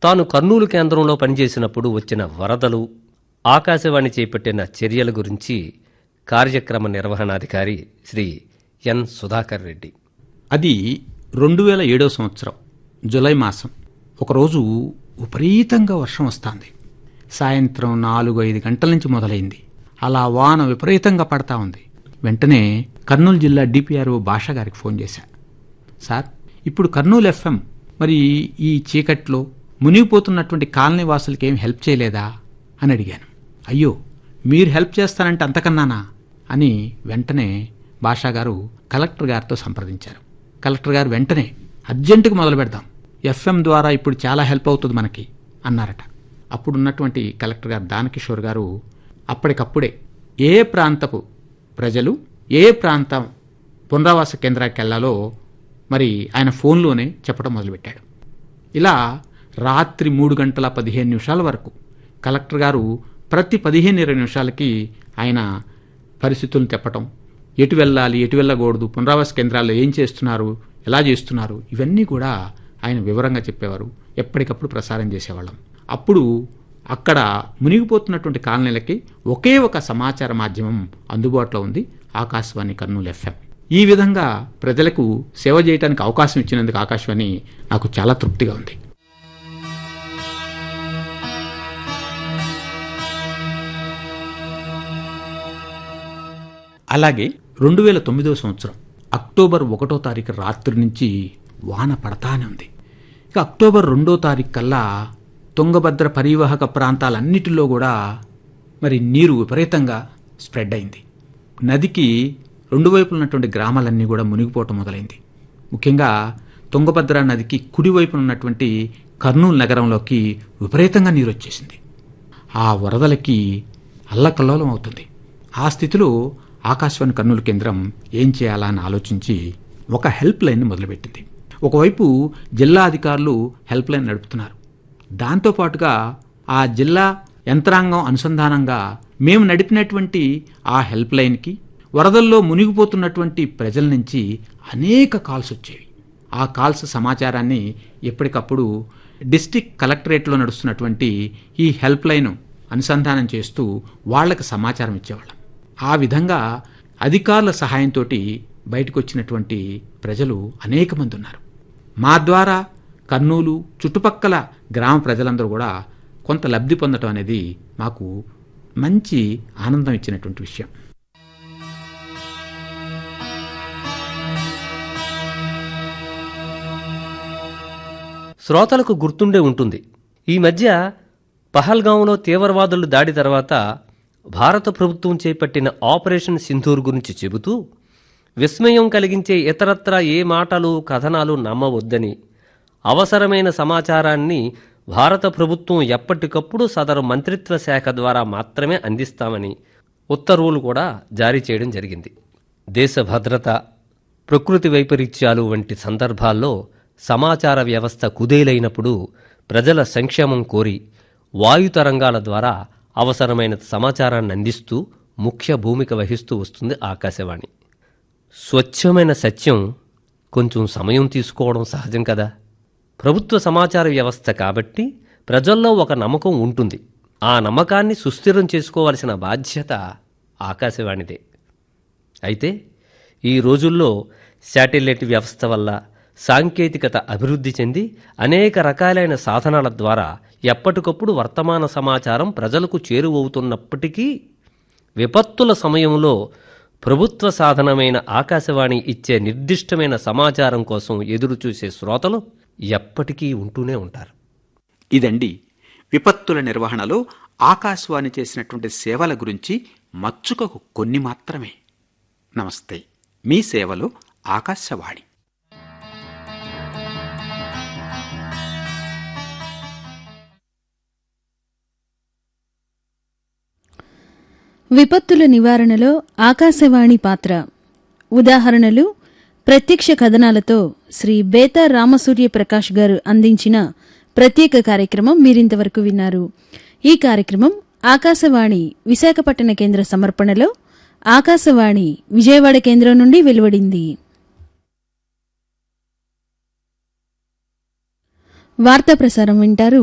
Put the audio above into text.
తాను కర్నూలు కేంద్రంలో పనిచేసినప్పుడు వచ్చిన వరదలు ఆకాశవాణి చేపట్టిన చర్యల గురించి కార్యక్రమ నిర్వహణాధికారి శ్రీ ఎన్ సుధాకర్ రెడ్డి అది రెండు వేల ఏడో సంవత్సరం జులై మాసం ఒకరోజు విపరీతంగా వర్షం వస్తుంది సాయంత్రం నాలుగు ఐదు గంటల నుంచి మొదలైంది అలా వాన విపరీతంగా పడతా ఉంది వెంటనే కర్నూలు జిల్లా డిపిఆర్ఓ భాష గారికి ఫోన్ చేశా సార్ ఇప్పుడు కర్నూలు ఎఫ్ఎం మరి ఈ చీకట్లో మునిగిపోతున్నటువంటి కాలనీ వాసులకి ఏం హెల్ప్ చేయలేదా అని అడిగాను అయ్యో మీరు హెల్ప్ చేస్తానంటే అంతకన్నానా అని వెంటనే భాషా గారు కలెక్టర్ గారితో సంప్రదించారు కలెక్టర్ గారు వెంటనే అర్జెంటుగా మొదలు పెడదాం ఎఫ్ఎం ద్వారా ఇప్పుడు చాలా హెల్ప్ అవుతుంది మనకి అన్నారట అప్పుడు ఉన్నటువంటి కలెక్టర్ గారు దానకిషోర్ గారు అప్పటికప్పుడే ఏ ప్రాంతపు ప్రజలు ఏ ప్రాంతం పునరావాస కేంద్రానికి వెళ్ళాలో మరి ఆయన ఫోన్లోనే చెప్పడం మొదలుపెట్టాడు ఇలా రాత్రి మూడు గంటల పదిహేను నిమిషాల వరకు కలెక్టర్ గారు ప్రతి పదిహేను ఇరవై నిమిషాలకి ఆయన పరిస్థితులను చెప్పటం ఎటు వెళ్ళాలి ఎటు వెళ్ళకూడదు పునరావాస కేంద్రాల్లో ఏం చేస్తున్నారు ఎలా చేస్తున్నారు ఇవన్నీ కూడా ఆయన వివరంగా చెప్పేవారు ఎప్పటికప్పుడు ప్రసారం చేసేవాళ్ళం అప్పుడు అక్కడ మునిగిపోతున్నటువంటి కాలనీలకి ఒకే ఒక సమాచార మాధ్యమం అందుబాటులో ఉంది ఆకాశవాణి కర్నూలు ఎఫ్ఎం ఈ విధంగా ప్రజలకు సేవ చేయడానికి అవకాశం ఇచ్చినందుకు ఆకాశవాణి నాకు చాలా తృప్తిగా ఉంది అలాగే రెండు వేల తొమ్మిదో సంవత్సరం అక్టోబర్ ఒకటో తారీఖు రాత్రి నుంచి వాన పడతానే ఉంది ఇక అక్టోబర్ రెండో తారీఖు కల్లా తుంగభద్ర పరివాహక ప్రాంతాలన్నిటిలో కూడా మరి నీరు విపరీతంగా స్ప్రెడ్ అయింది నదికి రెండు వైపులు ఉన్నటువంటి గ్రామాలన్నీ కూడా మునిగిపోవటం మొదలైంది ముఖ్యంగా తుంగభద్ర నదికి కుడివైపున ఉన్నటువంటి కర్నూలు నగరంలోకి విపరీతంగా నీరు వచ్చేసింది ఆ వరదలకి అల్లకల్లోలం అవుతుంది ఆ స్థితిలో ఆకాశవాణి కర్నూలు కేంద్రం ఏం చేయాలా అని ఆలోచించి ఒక హెల్ప్ లైన్ మొదలుపెట్టింది ఒకవైపు జిల్లా అధికారులు హెల్ప్ లైన్ నడుపుతున్నారు దాంతోపాటుగా ఆ జిల్లా యంత్రాంగం అనుసంధానంగా మేము నడిపినటువంటి ఆ హెల్ప్ లైన్కి వరదల్లో మునిగిపోతున్నటువంటి ప్రజల నుంచి అనేక కాల్స్ వచ్చేవి ఆ కాల్స్ సమాచారాన్ని ఎప్పటికప్పుడు డిస్టిక్ కలెక్టరేట్లో నడుస్తున్నటువంటి ఈ హెల్ప్ లైన్ అనుసంధానం చేస్తూ వాళ్ళకి సమాచారం ఇచ్చేవాళ్ళం ఆ విధంగా అధికారుల సహాయంతో బయటకు వచ్చినటువంటి ప్రజలు అనేక మంది ఉన్నారు మా ద్వారా కర్నూలు చుట్టుపక్కల గ్రామ ప్రజలందరూ కూడా కొంత లబ్ధి పొందటం అనేది మాకు మంచి ఆనందం ఇచ్చినటువంటి విషయం శ్రోతలకు గుర్తుండే ఉంటుంది ఈ మధ్య పహల్గాంలో తీవ్రవాదుల దాడి తర్వాత భారత ప్రభుత్వం చేపట్టిన ఆపరేషన్ సింధూర్ గురించి చెబుతూ విస్మయం కలిగించే ఇతరత్రా ఏ మాటలు కథనాలు నమ్మవద్దని అవసరమైన సమాచారాన్ని భారత ప్రభుత్వం ఎప్పటికప్పుడు సదరు మంత్రిత్వ శాఖ ద్వారా మాత్రమే అందిస్తామని ఉత్తర్వులు కూడా జారీ చేయడం జరిగింది దేశ భద్రత ప్రకృతి వైపరీత్యాలు వంటి సందర్భాల్లో సమాచార వ్యవస్థ కుదేలైనప్పుడు ప్రజల సంక్షేమం కోరి వాయు తరంగాల ద్వారా అవసరమైన సమాచారాన్ని అందిస్తూ ముఖ్య భూమిక వహిస్తూ వస్తుంది ఆకాశవాణి స్వచ్ఛమైన సత్యం కొంచెం సమయం తీసుకోవడం సహజం కదా ప్రభుత్వ సమాచార వ్యవస్థ కాబట్టి ప్రజల్లో ఒక నమ్మకం ఉంటుంది ఆ నమ్మకాన్ని సుస్థిరం చేసుకోవాల్సిన బాధ్యత ఆకాశవాణిదే అయితే ఈ రోజుల్లో శాటిలైట్ వ్యవస్థ వల్ల సాంకేతికత అభివృద్ధి చెంది అనేక రకాలైన సాధనాల ద్వారా ఎప్పటికప్పుడు వర్తమాన సమాచారం ప్రజలకు చేరువవుతున్నప్పటికీ విపత్తుల సమయంలో ప్రభుత్వ సాధనమైన ఆకాశవాణి ఇచ్చే నిర్దిష్టమైన సమాచారం కోసం ఎదురుచూసే శ్రోతలు ఎప్పటికీ ఉంటూనే ఉంటారు ఇదండి విపత్తుల నిర్వహణలో ఆకాశవాణి చేసినటువంటి సేవల గురించి మచ్చుకకు కొన్ని మాత్రమే నమస్తే మీ సేవలో ఆకాశవాణి విపత్తుల నివారణలో ఆకాశవాణి పాత్ర ఉదాహరణలు ప్రత్యక్ష కథనాలతో శ్రీ బేతా రామసూర్య ప్రకాష్ గారు అందించిన ప్రత్యేక కార్యక్రమం మీరింతవరకు విన్నారు ఈ కార్యక్రమం ఆకాశవాణి విశాఖపట్టణ కేంద్ర సమర్పణలో ఆకాశవాణి విజయవాడ కేంద్రం నుండి వెలువడింది వార్తా ప్రసారం వింటారు